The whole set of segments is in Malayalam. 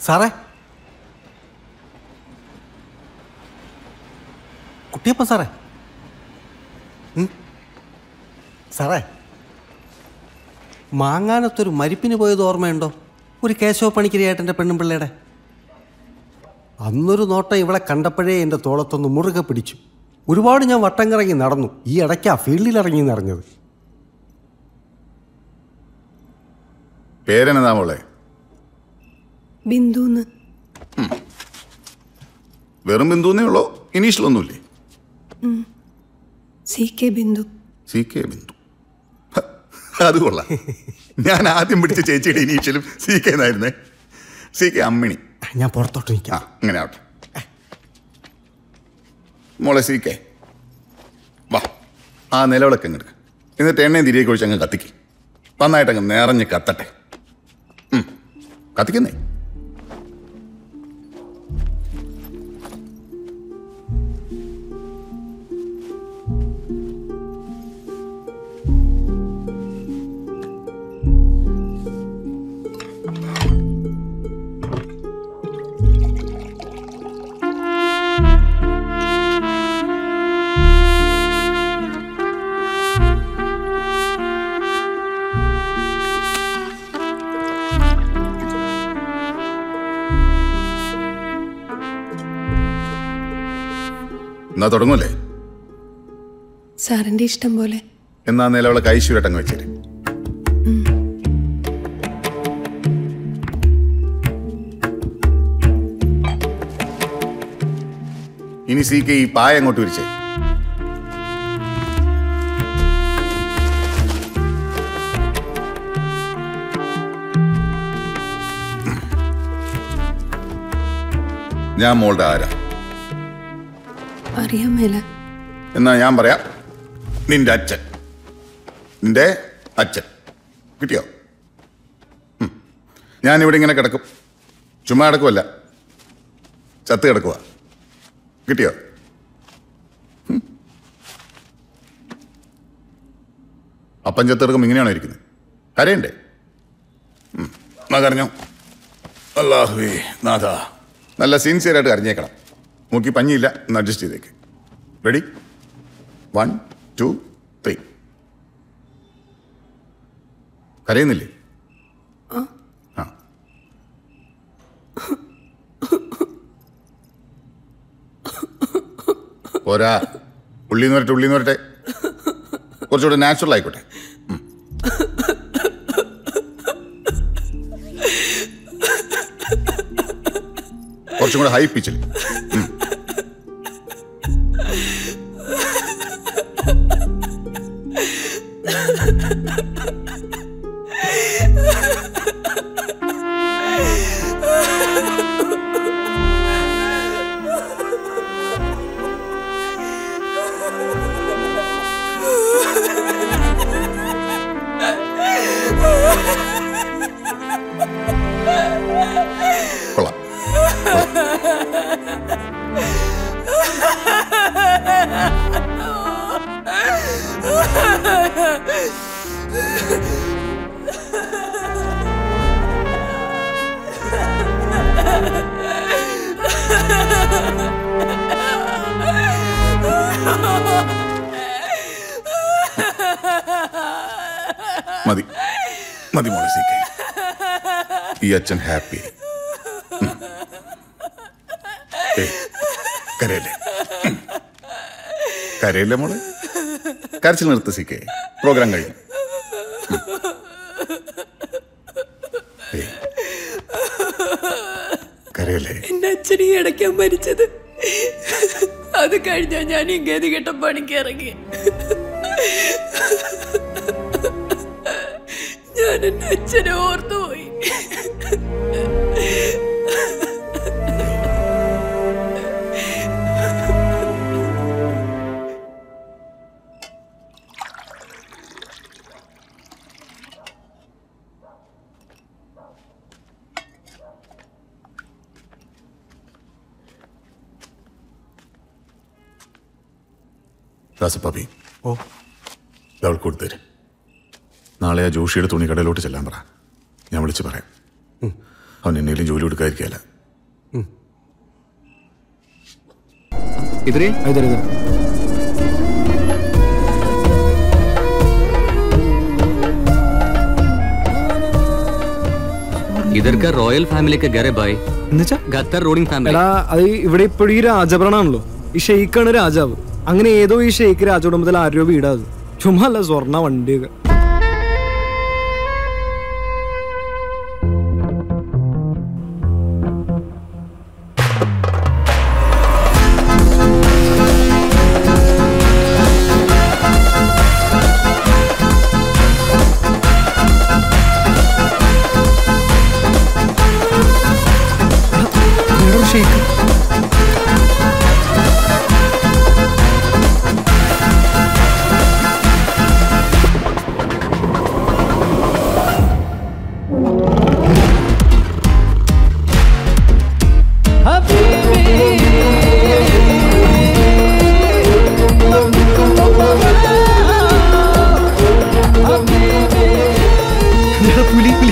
സാറേ കുട്ടിയപ്പ സാറേ ഉം? സാറേ മാങ്ങാനത്തൊരു മരിപ്പിന് പോയത് ഓർമ്മയുണ്ടോ ഒരു കേശവ പണിക്കരി ഏട്ടൻ്റെ പെണ്ണും പിള്ളയുടെ അന്നൊരു നോട്ടം ഇവളെ കണ്ടപ്പോഴേ എൻ്റെ തോളത്തൊന്ന് മുറുകെ പിടിച്ചു ഒരുപാട് ഞാൻ വട്ടം കറങ്ങി നടന്നു ഈ ഇടയ്ക്കാ ഫീൽഡിൽ ഇറങ്ങി നിറഞ്ഞത് പേരെന്നതാ മോളെ ബിന്ദുന്ന് വെറും ബിന്ദുന്നേ ഉള്ളോ ഇനീഷ്യലൊന്നുമില്ലേ C K Bindu C K Bindu ഹ, അത് കൊള്ളാം ഞാൻ ആദ്യം പിടിച്ച ചേച്ചിയുടെ ഇനീഷ്യലും സി കെ എന്നായിരുന്നേ സി കെ അമ്മിണി ഞാൻ പുറത്തോട്ട് ആ നിൽക്കാം അങ്ങനെ ആവട്ടെ മോളെ സി കെ വാ ആ നിലവിളക്ക് അങ്ങ് എടുക്ക എന്നിട്ട് എണ്ണയും തിരികെ ഒഴിച്ച് അങ്ങ് കത്തിക്ക് നന്നായിട്ട് അങ്ങ് നിറഞ്ഞ് കത്തട്ടെ ഉം. കത്തിക്കുന്നേ എന്നാ തുടങ്ങൂലേ സാറിന്റെ ഇഷ്ടം പോലെ എന്നാ നിലവിളക്ക് ഐശ്വര്യമായിട്ട് അങ്ങ് വെച്ചേര് ഇനി സി കെ ഈ പായ അങ്ങോട്ട് വിരിച്ചേ ഞാൻ മോളുടെ ആരാ അറിയാൻ മേല എന്നാ ഞാൻ പറയാം നിന്റെ അച്ഛൻ നിന്റെ അച്ഛൻ കിട്ടിയോ ഉം. ഞാനിവിടെ ഇങ്ങനെ കിടക്കും ചുമ്മാ കിടക്കുമല്ല ചത്ത് കിടക്കുക കിട്ടിയോ ഉം. അപ്പം ചത്ത് കിടക്കും ഇങ്ങനെയാണോ ഇരിക്കുന്നത് കരയണ്ടേ ഉം. എന്നാ കരഞ്ഞോ അല്ലാഹുവേ നാഥ നല്ല സിൻസിയറായിട്ട് കരഞ്ഞേക്കണം മൂക്കി പഞ്ഞിയില്ല ഒന്ന് അഡ്ജസ്റ്റ് ചെയ്തേക്ക് റെഡി വൺ ടു ത്രീ കരയുന്നില്ലേ ആ പോരാ ഉള്ളിന്ന് വരട്ടെ ഉള്ളിന്ന് വരട്ടെ കുറച്ചുകൂടെ നാച്ചുറൽ ആയിക്കോട്ടെ ഉം. കുറച്ചും കൂടെ ഹൈ പിച്ചിൽ കൊള്ളാം മതി മതി മോളെ സി കെ ഈ അച്ഛൻ ഹാപ്പി കരയല്ലേ ഉം. കരയല്ലേ മോളെ കരച്ചിൽ നിർത്ത് സി കെ പ്രോഗ്രാം കഴിഞ്ഞു ഉം. ഏയ്. കരയല്ലേ എന്റെ അച്ഛൻ ഈ ഇടയ്ക്കാ മരിച്ചത് അത് കഴിഞ്ഞാ ഞാൻ ഈ ഗതികെട്ട പണിക്ക് ഇറങ്ങി ഞാൻ എന്റെ അച്ഛനെ ഓർത്തുപോയി ദാസപ്പാപ്പി ഓ ഇത് അവൾക്ക് കൊടുത്തേര് നാളെ ആ ജോഷിയുടെ തുണി കടയിലോട്ട് ചെല്ലാൻ പറ ഞാൻ വിളിച്ച് പറയാം അവൻ എന്നേലും ജോലി കൊടുക്കാതിരിക്കല इधर ही इधर इधर इधर का रॉयल फैमिली का घर है भाई എന്നുവെച്ചാ गत्तर रोडिंग फैमिली എടാ അത് ഇവിടെ ഇപ്പോഴും ഈ രാജഭരണാണല്ലോ ഈ ഷെയ്ക്കാണ് രാജാവ് അങ്ങനെ ഏതോ ഈ ഷെയ്ക്ക് രാജകുടുംബത്തിൽ ആരോ വീടാ അത് ചുമ്മാ അല്ല സ്വർണ്ണ വണ്ടിയൊക്കെ എടാ, ഷെയ്ക്ക് എടാ, പുലി പുലി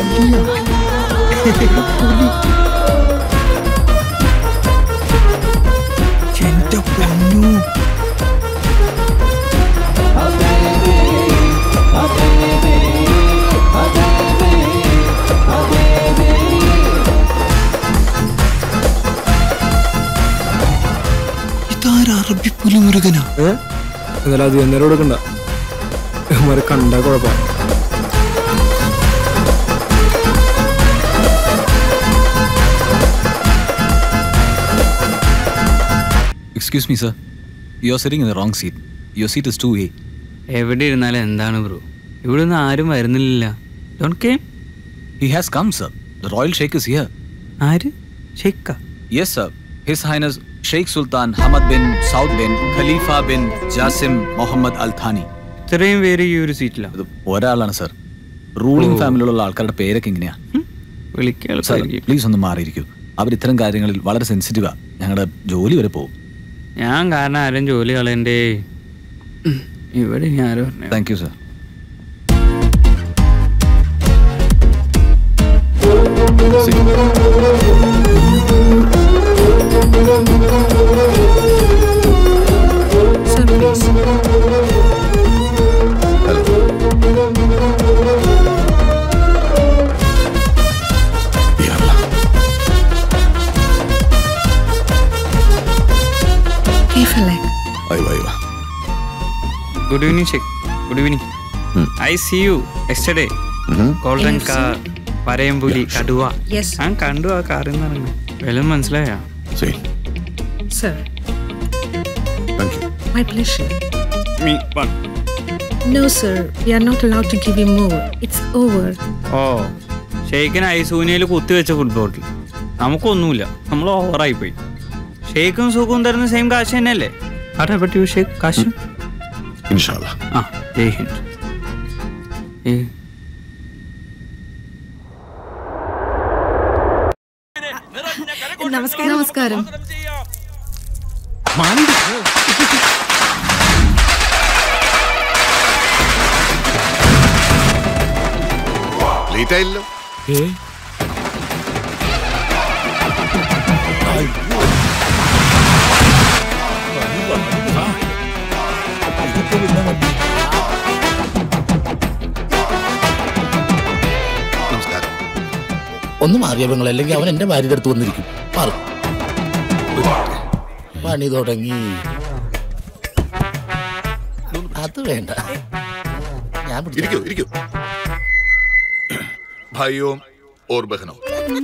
എന്റെ പൊന്നു ഇതാരാ അറബി പുലിമുരുകനാ ഏ എന്നാലും അത് എന്നേരം കൊടുക്കണ്ട ഇവന്മാരെ കണ്ടാ കുഴപ്പം excuse me sir you are sitting in the wrong seat your seat is two A എവിടെ ഇരുന്നാലും എന്താണ് ബ്രോ ഇവിടെ ഒന്നും ആരും വരുന്നില്ല don't come he has come sir the royal sheikh is here ആര് ഷെയ്ക്ക yes sir his highness sheikh Sultan Hamad bin Saud bin Khalifa bin Jasim Muhammad Al Thani ഇത്രയും പേര് ഈ ഒരു സീറ്റിലാണ് ഇത് ഒരാളാണ് സർ റൂളിംഗ് ഫാമിലിയിലുള്ള ആൾക്കാരുടെ പേരൊക്കെ ഇങ്ങനെയാ വിളിക്കാൻ സർ എളുപ്പമായിരിക്കും പ്ലീസ് ഒന്ന് മാറിയിരിക്കൂ അവർ ഇത്തരം കാര്യങ്ങളിൽ വളരെ സെൻസിറ്റീവാ ഞങ്ങളുടെ ജോലി വരെ പോകും ഞാൻ കാരണം ആരും ജോലി കളയണ്ടേ ഇവിടെ ഞാൻ ആരും പറഞ്ഞു thank you sir Sir, please. كيف لك؟ Good evening sheikh good evening I see you yesterday golden car വരയമ്പുലി കടുവ Yes. ഞാൻ കണ്ടു ആ കാറിൽ നിന്ന് ഇറങ്ങി വല്ലതും മനസ്സിലായോ Sir, thank you my pleasure. Me one No, sir, we are not allowed to give you more. It's over. ഓ ഷെയ്ഖിന് ഐസൂനിയയിൽ കുത്തിവെച്ച ഫുട്ബോട്ടിൽ നമുക്കൊന്നുമില്ല നമ്മൾ ഓവറായി പോയി ഷെയ്ഖും സുഖവും തരുന്ന സെയിം കാശ് തന്നെയല്ലേ ആട്ടെ പറ്റി ഷെയ്ഖ് കാശ് ഇൻഷാല്ലാ ആ ജയ് ഹിന്ദ് ഏ നമസ്കാരം നമസ്കാരം ലേറ്റ് ആയില്ലല്ലോ നമസ്കാരം ഒന്ന് മാറിയ പെങ്ങൾ അല്ലെങ്കിൽ അവൻ എന്റെ ഭാര്യയുടെ അടുത്ത് വന്നിരിക്കും മാറും പണി തുടങ്ങി അത് വേണ്ട ഞാൻ പിടിച്ചോളാം. ഇരിക്കൂ ഇരിക്കൂ ഭായിയോ ഓർ ബഹനോ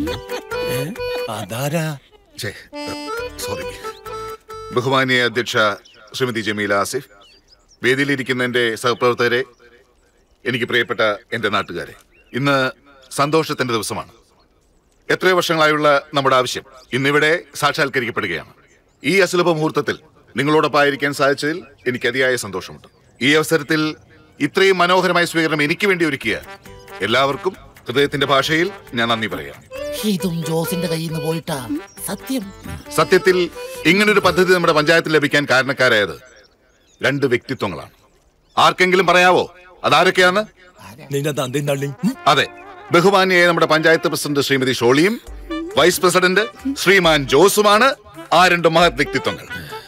അതാരാ ഛേ, സോറി ബഹുമാനിയ അധ്യക്ഷ ശ്രീമതി ജമീല ആസിഫ് വേദിയിലിരിക്കുന്ന എൻ്റെ സഹപ്രവർത്തകരെ എനിക്ക് പ്രിയപ്പെട്ട എൻ്റെ നാട്ടുകാരെ ഇന്ന് സന്തോഷത്തിന്റെ ദിവസമാണ് എത്രയോ വർഷങ്ങളായുള്ള നമ്മുടെ ആവശ്യം ഇന്നിവിടെ സാക്ഷാത്കരിക്കപ്പെടുകയാണ് ഈ അസുലഭ മുഹൂർത്തത്തിൽ നിങ്ങളോടൊപ്പമായിരിക്കാൻ സാധിച്ചതിൽ എനിക്ക് അതിയായ സന്തോഷമുണ്ട് ഈ അവസരത്തിൽ ഇത്രയും മനോഹരമായ സ്വീകരണം എനിക്ക് വേണ്ടി ഒരുക്കിയ എല്ലാവർക്കും ഹൃദയത്തിന്റെ ഭാഷയിൽ ഞാൻ നന്ദി പറയാം ഇതും ജോസിന്റെ കയ്യിൽ നിന്ന് പോയിട്ടാ സത്യം സത്യത്തിൽ ഇങ്ങനൊരു പദ്ധതി നമ്മുടെ പഞ്ചായത്തിൽ ലഭിക്കാൻ കാരണക്കാരായത് രണ്ട് വ്യക്തിത്വങ്ങളാണ് ആർക്കെങ്കിലും പറയാവോ അതാരൊക്കെയാണ് നിന്റെ തന്തി തള്ളി അതെ ബഹുമാന്യായ നമ്മുടെ പഞ്ചായത്ത് പ്രസിഡന്റ് ശ്രീമതി ഷോളിയും വൈസ് പ്രസിഡന്റ് ശ്രീമാൻ ജോസുമാണ് ആ രണ്ട് മഹത് വ്യക്തിത്വങ്ങൾ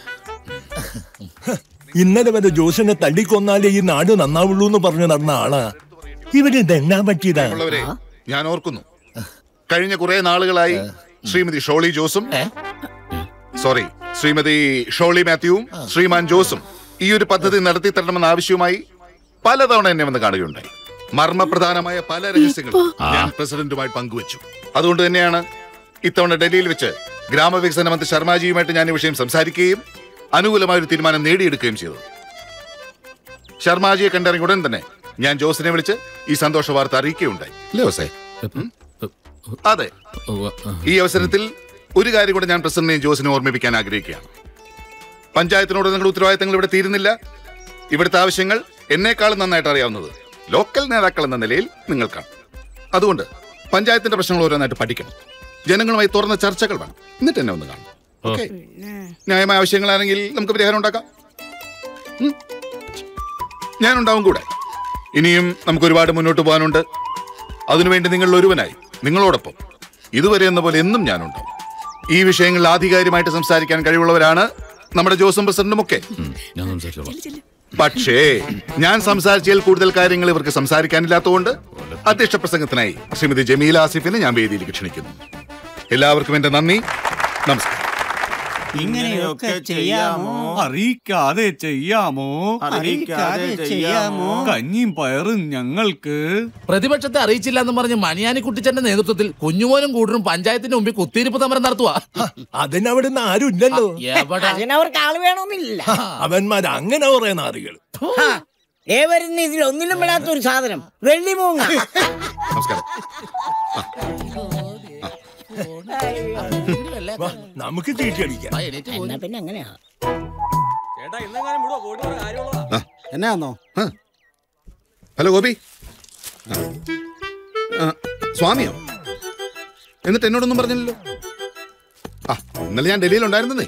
ഇന്നലെ വരെ ജോസിനെ തല്ലിക്കൊന്നാലേ ഈ നാട് നന്നാവുള്ളൂ എന്ന് പറഞ്ഞു നടന്ന ആളാ ഇവര് ഇതെന്നാ പറ്റിയതാ ഉള്ളവരെ ഞാൻ ഓർക്കുന്നു കഴിഞ്ഞ കുറെ നാളുകളായി ശ്രീമതി ഷോളി ജോസും സോറി ശ്രീമതി ഷോളി മാത്യുവും ശ്രീമാൻ ജോസും ഈ ഒരു പദ്ധതി നടത്തി തരണമെന്ന ആവശ്യവുമായി പലതവണ എന്നെ വന്ന് കാണുകയുണ്ടായി മർമ്മപ്രധാനമായ പല രഹസ്യങ്ങളും ഞാൻ പ്രസിഡന്റുമായി പങ്കുവച്ചു അതുകൊണ്ട് തന്നെയാണ് ഇത്തവണ ഡൽഹിയിൽ വെച്ച് ഗ്രാമവികസന മന്ത്രി ശർമാജിയുമായിട്ട് ഞാൻ ഈ വിഷയം സംസാരിക്കുകയും അനുകൂലമായ ഒരു തീരുമാനം നേടിയെടുക്കുകയും ചെയ്തത് ശർമാജിയെ കണ്ടിറങ്ങി ഉടൻ തന്നെ ഞാൻ ജോസിനെ വിളിച്ച് ഈ സന്തോഷ വാർത്ത അറിയിക്കുകയുണ്ടായി അല്ലേ ജോസേ ഉം? അതെ ഈ അവസരത്തിൽ ഒരു കാര്യം കൂടെ ഞാൻ പ്രസിഡന്റിനെ ജോസിനെ ഓർമ്മിപ്പിക്കാൻ ആഗ്രഹിക്കുകയാണ് പഞ്ചായത്തിനോട് നിങ്ങളുടെ ഉത്തരവാദിത്തങ്ങൾ ഇവിടെ തീരുന്നില്ല ഇവിടുത്തെ ആവശ്യങ്ങൾ എന്നെക്കാളും നന്നായിട്ട് അറിയാവുന്നത് ലോക്കൽ നേതാക്കൾ എന്ന നിലയിൽ നിങ്ങൾക്കാണ് അതുകൊണ്ട് പഞ്ചായത്തിന്റെ പ്രശ്നങ്ങൾ ഓരോന്നായിട്ട് പഠിക്കണം ജനങ്ങളുമായി തുറന്ന ചർച്ചകൾ വേണം എന്നിട്ട് എന്നെ ഒന്ന് കാണും ഓക്കെ ന്യായമായ ആവശ്യങ്ങളാണെങ്കിൽ നമുക്ക് പരിഹാരം ഉണ്ടാക്കാം ഉം. ഞാനുണ്ടാവും കൂടെ ഇനിയും നമുക്ക് ഒരുപാട് മുന്നോട്ട് പോകാനുണ്ട് അതിനുവേണ്ടി നിങ്ങൾ ഒരുവനായി നിങ്ങളോടൊപ്പം ഇതുവരെ എന്ന പോലെ എന്നും ഞാനുണ്ടാവും ഈ വിഷയങ്ങളിൽ ആധികാരികമായിട്ട് സംസാരിക്കാൻ കഴിവുള്ളവരാണ് നമ്മുടെ ജോസും പ്രസിഡന്റും ഒക്കെ ഞാൻ സംസാരിച്ചോളാം പക്ഷേ ഞാൻ സംസാരിച്ചതിൽ കൂടുതൽ കാര്യങ്ങൾ ഇവർക്ക് സംസാരിക്കാനില്ലാത്തതുകൊണ്ട് അധ്യക്ഷ പ്രസംഗത്തിനായി ശ്രീമതി ജമീല ആസിഫിനെ ഞാൻ വേദിയിലേക്ക് ക്ഷണിക്കുന്നു എല്ലാവർക്കും എന്റെ നന്ദി നമസ്കാരം ഇങ്ങനെയൊക്കെ ചെയ്യാമോ അറിയിക്കാതെ ചെയ്യാമോ അറിയിക്കാതെ ചെയ്യാമോ കഞ്ഞിയും പയറും ഞങ്ങൾക്ക് പ്രതിപക്ഷത്തെ അറിയിച്ചില്ല എന്ന് പറഞ്ഞ് മണിയാനിക്കുട്ടിച്ചന്റെ നേതൃത്വത്തിൽ കുഞ്ഞുമോനും കൂടരും പഞ്ചായത്തിന്റെ മുമ്പിൽ കുത്തിയിരിപ്പ് സമരം നടത്തുക അതിനവിടുന്ന് ആരും ഇല്ലല്ലോ എവിടെ അതിനവർക്ക് ആള് വേണമെന്നില്ല അവന്മാർ അങ്ങനെ പറയുന്ന ആളുകൾ ഏ വരുന്ന ഇതിൽ ഒന്നിലും പെടാത്ത ഒരു സാധനം വെള്ളിമൂങ്ങ നമസ്കാരം വാ, നമുക്ക് ചീറ്റടിക്കാം എന്നാ പിന്നെ അങ്ങനെയാ എന്നാന്നോ ആ. ഹലോ ഗോപി ആ. ആ, സ്വാമിയോ എന്നിട്ട് എന്നോടൊന്നും പറഞ്ഞില്ലല്ലോ ആ ഇന്നലെ ഞാൻ ഡൽഹിയിൽ ഉണ്ടായിരുന്നേ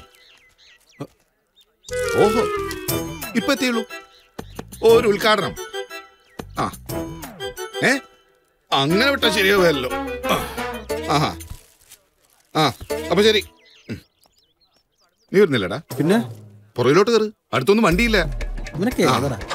ഓഹോ ഇപ്പൊ എത്തിയുള്ളൂ ഓ, ഒരു ഉദ്ഘാടനം ആ ഏ അങ്ങനെ വിട്ടാ ശരിയാവുമല്ലോ ആ. ആഹാ ആ അപ്പൊ ശരി ഉം. നീ വരുന്നില്ലടാ പിന്നെ പുറകിലോട്ട് കയറ് അടുത്തൊന്നും വണ്ടിയില്ല നിനക്ക് ആ. ഏതാടാ